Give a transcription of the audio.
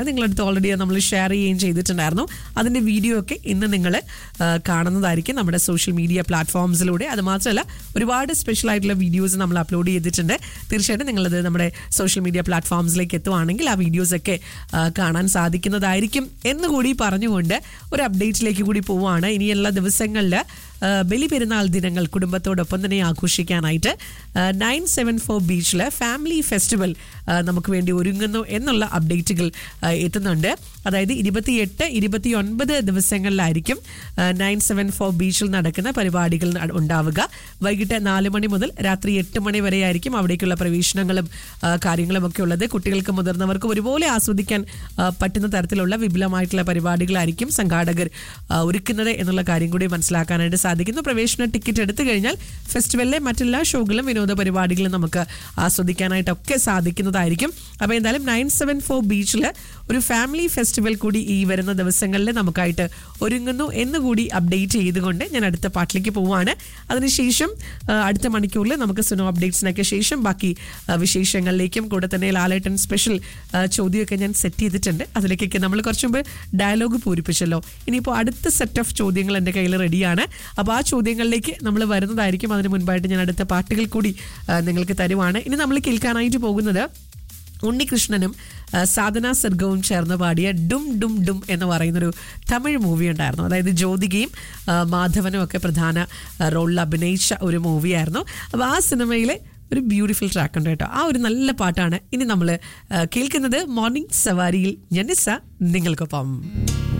നിങ്ങളടുത്ത് ഓൾറെഡി നമ്മൾ ഷെയർ ചെയ്യുകയും ചെയ്തിട്ടുണ്ടായിരുന്നു അതിന്റെ വീഡിയോ ഒക്കെ ഇന്ന് നിങ്ങൾ കാണുന്നതായിരിക്കും നമ്മുടെ സോഷ്യൽ മീഡിയ പ്ലാറ്റ്ഫോംസിലൂടെ അത് മാത്രമല്ല ഒരുപാട് സ്പെഷ്യൽ ആയിട്ടുള്ള വീഡിയോസ് നമ്മൾ അപ്ലോഡ് ചെയ്തിട്ടുണ്ട് തീർച്ചയായിട്ടും നിങ്ങളത് നമ്മുടെ സോഷ്യൽ മീഡിയ പ്ലാറ്റ്ഫോംസിലേക്ക് എത്തുവാണെങ്കിൽ ആ വീഡിയോസ് ഒക്കെ ആ, കാണാൻ സാധിക്കുന്നതായിരിക്കും എന്നുകൂടി പറഞ്ഞുകൊണ്ട് ഒരു അപ്ഡേറ്റിലേക്ക് കൂടി പോവുകയാണ് ഇനിയുള്ള ദിവസങ്ങളിൽ ബലി പെരുന്നാൾ ദിനങ്ങൾ കുടുംബത്തോടൊപ്പം തന്നെ ആഘോഷിക്കാനായിട്ട് നയൻ സെവൻ ഫോർ ബീച്ചിൽ ഫാമിലി ഫെസ്റ്റിവൽ ആ, നമുക്ക് വേണ്ടി ഒരുങ്ങുന്നു എന്നുള്ള അപ്ഡേറ്റുകൾ ആ, എത്തുന്നുണ്ട് അതായത് ഇരുപത്തിയെട്ട് ഇരുപത്തി ഒൻപത് ദിവസങ്ങളിലായിരിക്കും നയൻ സെവൻ ഫോർ ബീച്ചിൽ നടക്കുന്ന പരിപാടികൾ നട- ഉണ്ടാവുക വൈകിട്ട് നാല് മണി മുതൽ രാത്രി എട്ട് മണി വരെ ആയിരിക്കും അവിടേക്കുള്ള പ്രവേശനങ്ങളും ആ, കാര്യങ്ങളും ഒക്കെ ഉള്ളത് കുട്ടികൾക്കും മുതിർന്നവർക്കും ഒരുപോലെ ആസ്വദിക്കാൻ ആ, പറ്റുന്ന തരത്തിലുള്ള വിപുലമായിട്ടുള്ള പരിപാടികളായിരിക്കും സംഘാടകർ ആ, ഒരുക്കുന്നത് എന്നുള്ള കാര്യം കൂടി മനസ്സിലാക്കാനായിട്ട് സാധിക്കുന്നു പ്രവേശന ടിക്കറ്റ് എടുത്തു കഴിഞ്ഞാൽ ഫെസ്റ്റിവലിലെ മറ്റെല്ലാ ഷോകളും വിനോദ പരിപാടികളും നമുക്ക് ആസ്വദിക്കാനായിട്ടൊക്കെ സാധിക്കുന്നതായിരിക്കും അപ്പോൾ എന്തായാലും നയൻ സെവൻ ഫോർ ബീച്ചിൽ ഒരു ഫാമിലി ഫെസ്റ്റിവൽ കൂടി ഈ വരുന്ന ദിവസങ്ങളിൽ നമുക്കായിട്ട് ഒരുങ്ങുന്നു എന്നുകൂടി അപ്ഡേറ്റ് ചെയ്തുകൊണ്ട് ഞാൻ അടുത്ത പാട്ടിലേക്ക് പോവുകയാണ് അതിനുശേഷം ആ, അടുത്ത മണിക്കൂറിൽ നമുക്ക് സുനോ അപ്ഡേറ്റ്സിനൊക്കെ ശേഷം ബാക്കി ആ, വിശേഷങ്ങളിലേക്കും കൂടെ തന്നെ ലാലേട്ടൻ സ്പെഷ്യൽ ആ, ചോദ്യമൊക്കെ ഞാൻ സെറ്റ് ചെയ്തിട്ടുണ്ട് അതിലേക്കൊക്കെ നമ്മൾ കുറച്ച് മുമ്പ് ഡയലോഗ് പൂരിപ്പിച്ചല്ലോ ഇനിയിപ്പോൾ അടുത്ത സെറ്റ് ഓഫ് ചോദ്യങ്ങൾ എൻ്റെ കയ്യിൽ റെഡിയാണ് അപ്പോൾ ആ ചോദ്യങ്ങളിലേക്ക് നമ്മൾ വരുന്നതായിരിക്കും അതിന് മുൻപായിട്ട് ഞാൻ അടുത്ത പാട്ടുകൾ കൂടി ആ, നിങ്ങൾക്ക് തരുവാണ് ഇനി നമ്മൾ കേൾക്കാനായിട്ട് പോകുന്നത് ഉണ്ണികൃഷ്ണനും ആ, സാധന സർഗവും ചേർന്ന് പാടിയ ഡും ഡും ഡും എന്ന് പറയുന്നൊരു തമിഴ് മൂവി ഉണ്ടായിരുന്നു അതായത് ജ്യോതികയും ആ, മാധവനും ഒക്കെ പ്രധാന ആ, റോളിൽ അഭിനയിച്ച ഒരു മൂവിയായിരുന്നു അപ്പോൾ ആ സിനിമയിലെ ഒരു ബ്യൂട്ടിഫുൾ ട്രാക്ക് ഉണ്ട് കേട്ടോ ആ ഒരു നല്ല പാട്ടാണ് ഇനി നമ്മൾ കേൾക്കുന്നത് മോർണിംഗ് സവാരിയിൽ ജനിസ നിങ്ങൾക്കൊപ്പം